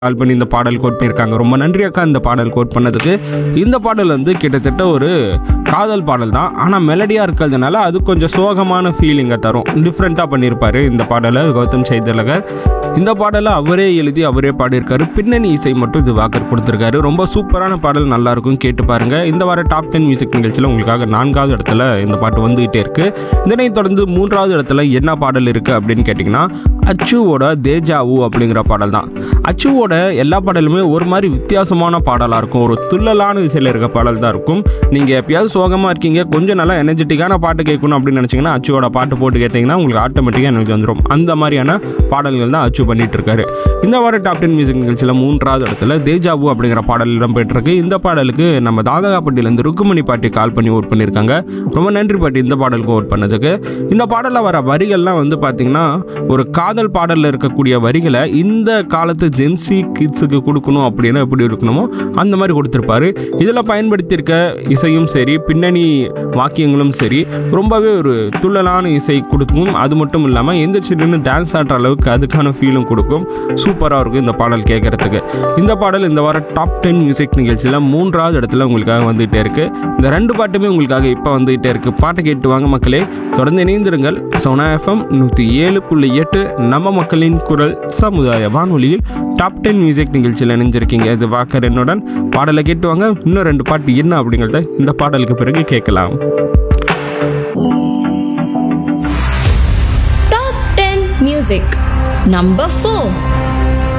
கால் பண்ணி இந்த பாடல் கோட் பண்ணியிருக்காங்க ரொம்ப நன்றி அக்கா இந்த பாடல் கோட் பண்ணதுக்கு இந்த பாடல் வந்து கிட்டத்தட்ட ஒரு காதல் பாடல் தான் ஆனால் மெலடியாக இருக்கிறதுனால அது கொஞ்சம் சோகமான ஃபீலிங்கை தரும் டிஃப்ரெண்ட்டாக பண்ணியிருப்பாரு இந்த பாடலை கௌதம் செய்தலகர் இந்த பாடலை அவரே எழுதி அவரே பாடியிருக்காரு பின்னணி இசை மட்டும் இது வாக்கர் கொடுத்துருக்காரு ரொம்ப சூப்பரான பாடல் நல்லா இருக்கும் கேட்டு பாருங்க இந்த வார டாப் டென் மியூசிக் நிகழ்ச்சியில் உங்களுக்காக நான்காவது இடத்துல இந்த பாட்டு வந்துகிட்டே இருக்கு இதனைத் தொடர்ந்து மூன்றாவது இடத்துல என்ன பாடல் இருக்கு அப்படின்னு கேட்டிங்கன்னா அச்சுவோட தேஜாவு அப்படிங்கிற பாடல் தான் அச்சுவோட எல்லா பாடலுமே ஒரு மாதிரி வித்தியாசமான பாடலாக இருக்கும் ஒரு துள்ளலான இசையில் இருக்க பாடல் தான் இருக்கும் நீங்கள் எப்பயாவது சோகமாக இருக்கீங்க கொஞ்சம் நல்லா எனர்ஜெட்டிக்கான பாட்டு கேட்கணும் அப்படின்னு நினச்சிங்கன்னா அச்சுவோட பாட்டு போட்டு கேட்டிங்கன்னா உங்களுக்கு ஆட்டோமேட்டிக்காக எனக்கு வந்துடும் அந்த மாதிரியான பாடல்கள் தான் அச்சு பண்ணிட்டு இருக்காரு இந்த வார டாப் டென் மியூசிக் நிகழ்ச்சியில் மூன்றாவது இடத்துல தேஜாவு அப்படிங்கிற பாடல் இடம்பெற்றிருக்கு இந்த பாடலுக்கு நம்ம தாதகாப்பட்டியிலேருந்து ருக்குமணி பாட்டி கால் பண்ணி ஓட் பண்ணியிருக்காங்க ரொம்ப நன்றி பாட்டி இந்த பாடலுக்கு ஓட் பண்ணதுக்கு இந்த பாடலில் வர வரிகள்லாம் வந்து பார்த்தீங்கன்னா ஒரு காதல் பாடலில் இருக்கக்கூடிய வரிகளை இந்த காலத்து ஜென்சி கிட்ஸுக்கு கொடுக்கணும் அப்படின்னு எப்படி இருக்கணுமோ அந்த மாதிரி கொடுத்துருப்பாரு இதில் பயன்படுத்தியிருக்க இசையும் சரி பின்னணி வாக்கியங்களும் சரி ரொம்பவே ஒரு துள்ளலான இசை கொடுக்கும் அது மட்டும் இல்லாமல் எந்த சின்ன டான்ஸ் ஆடுற அளவுக்கு அதுக்கான ஃபீலும் கொடுக்கும் சூப்பராக இருக்கும் இந்த பாடல் கேட்குறதுக்கு இந்த பாடல் இந்த வாரம் டாப் டென் மியூசிக் நிகழ்ச்சியில் மூன்றாவது இடத்துல உங்களுக்காக வந்துகிட்டே இருக்கு இந்த ரெண்டு பாட்டுமே உங்களுக்காக இப்போ வந்துகிட்டே இருக்கு பாட்டை கேட்டு வாங்க மக்களே தொடர்ந்து இணைந்திருங்கள் சோனா எஃப்எம் நூற்றி ஏழு புள்ளி எட்டு நம்ம மக்களின் குரல் சமுதாய வானொலியில் டாப் டென் மியூசிக் நிகழ்ச்சியில் இணைஞ்சிருக்கீங்க இது வாக்கர் என்னுடன் பாடலை கேட்டு வாங்க இன்னும் ரெண்டு பாட்டு என்ன அப்படிங்கிறத இந்த பாடலுக்கு பிறகு கேட்கலாம் Top 10 Music Number 4